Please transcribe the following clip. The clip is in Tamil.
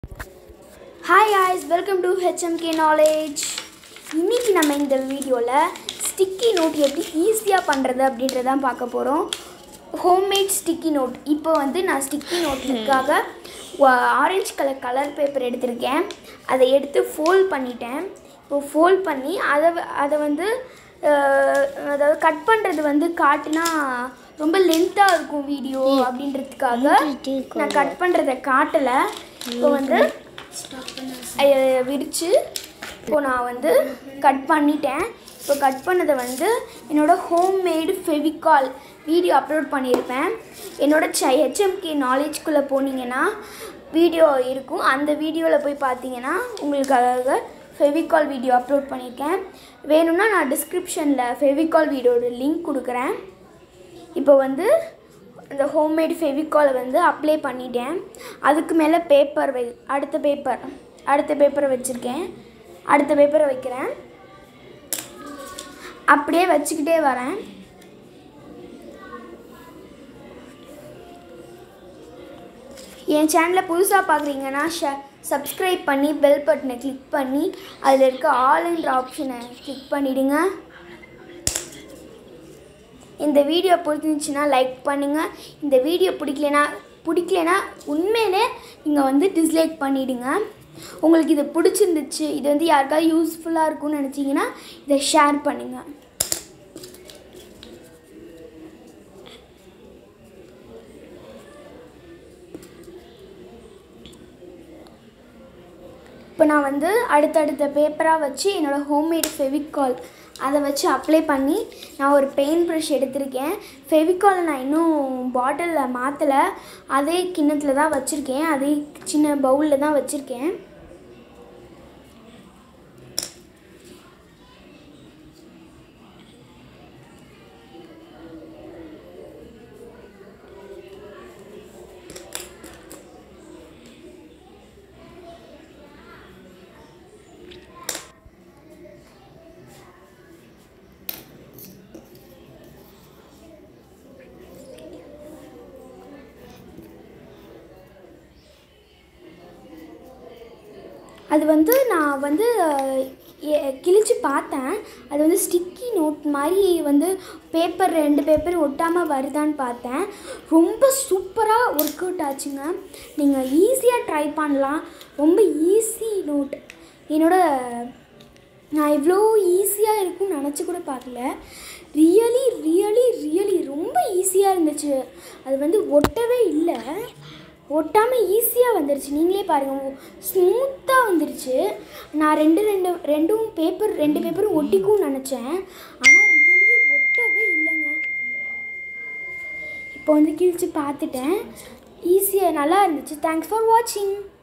hi guys welcome to HMK knowledge இன்னைக்கு நம்ம இந்த வீடியோவில் ஸ்டிக்கி நோட் எப்படி ஈஸியாக பண்ணுறது அப்படின்றதான் பார்க்க போகிறோம் ஹோம்மேட் ஸ்டிக்கி நோட் இப்போ வந்து நான் ஸ்டிக்கி நோட்டுக்காக ஆரஞ்சு கலர் கலர் பேப்பர் எடுத்திருக்கேன் அதை எடுத்து ஃபோல்ட் பண்ணிட்டேன் இப்போ ஃபோல்ட் பண்ணி அதை வ- அதை வந்து அஹ், அதாவது கட் பண்ணுறது வந்து காட்டினா ரொம்ப லென்த்தாக இருக்கும் வீடியோ அப்படின்றதுக்காக நான் கட் பண்ணுறதை காட்டலை இப்போ வந்து அஹ் விரித்து இப்போ நான் வந்து கட் பண்ணிட்டேன் இப்போ கட் பண்ணதை வந்து என்னோடய ஹோம்மேடு ஃபெவிகால் வீடியோ அப்லோட் பண்ணியிருப்பேன் என்னோட ச ஹெச்எம்கே நாலேஜ்குள்ளே போனீங்கன்னா வீடியோ இருக்கும் அந்த வீடியோவில் போய் பார்த்தீங்கன்னா உங்களுக்காக ஃபெவிகால் வீடியோ அப்லோட் பண்ணியிருக்கேன் வேணும்னா நான் டிஸ்கிரிப்ஷனில் ஃபெவிகால் வீடியோட லிங்க் கொடுக்குறேன் இப்போ வந்து இந்த ஹோம்மேட் ஃபெவிகாலை வந்து அப்ளை பண்ணிட்டேன் அதுக்கு மேலே பேப்பர் வை அடுத்த பேப்பர் அடுத்த பேப்பரை வச்சுருக்கேன் அடுத்த பேப்பரை வைக்கிறேன் அப்படியே வச்சுக்கிட்டே வரேன் என் சேனலை புதுசாக பார்க்குறீங்கன்னா ஷ சப்ஸ்கிரைப் பண்ணி பெல் பட்டனை கிளிக் பண்ணி அதில் இருக்க ஆல்ன்ற ஆப்ஷனை கிளிக் பண்ணிவிடுங்க இந்த வீடியோ பிடிச்சிருந்துச்சுன்னா லைக் பண்ணுங்கள் இந்த வீடியோ பிடிக்கலனா பிடிக்கலனா உண்மையிலே நீங்கள் வந்து டிஸ்லைக் பண்ணிவிடுங்க உங்களுக்கு இது பிடிச்சிருந்துச்சு இது வந்து யாருக்காவது யூஸ்ஃபுல்லாக இருக்கும்னு நினச்சிங்கன்னா இதை ஷேர் பண்ணுங்கள் இப்போ நான் வந்து அடுத்தடுத்த பேப்பராக வச்சு என்னோடய ஹோம்மேட் ஃபெவிகால் அதை வச்சு அப்ளை பண்ணி நான் ஒரு பெயிண்ட் ப்ரஷ் எடுத்திருக்கேன் ஃபெவிகாலை நான் இன்னும் பாட்டிலில் மாற்றலை அதே கிண்ணத்தில் தான் வச்சுருக்கேன் அதே சின்ன பவுலில் தான் வச்சுருக்கேன் அது வந்து நான் வந்து அஹ், எ- கிழிச்சு பார்த்தேன் அது வந்து ஸ்டிக்கி நோட் மாதிரி வந்து பேப்பர் ரெண்டு பேப்பர் ஒட்டாமல் வருதான்னு பார்த்தேன் ரொம்ப சூப்பராக ஒர்க் அவுட் ஆச்சுங்க நீங்கள் ஈஸியாக ட்ரை பண்ணலாம் ரொம்ப ஈஸி நோட் என்னோட நான் இவ்வளோ ஈஸியாக இருக்கும்னு நினச்சி கூட பார்க்கல ரியலி ரியலி ரியலி ரொம்ப ஈஸியாக இருந்துச்சு அது வந்து ஒட்டவே இல்லை ஒட்டாமல் ஈஸியாக வந்துருச்சு நீங்களே பாருங்கள் ஸ்மூத்தாக வந்துருச்சு நான் ரெண்டு ரெண்டு ரெண்டும் பேப்பர் ரெண்டு பேப்பரும் ஒட்டிக்கும்னு நினச்சேன் ஆனால் ரியலி ஒட்டவே இல்லைங்க இப்போ வந்து கிழிச்சு பார்த்துட்டேன் ஈஸியாக நல்லா இருந்துச்சு தேங்க்ஸ் ஃபார் வாட்சிங்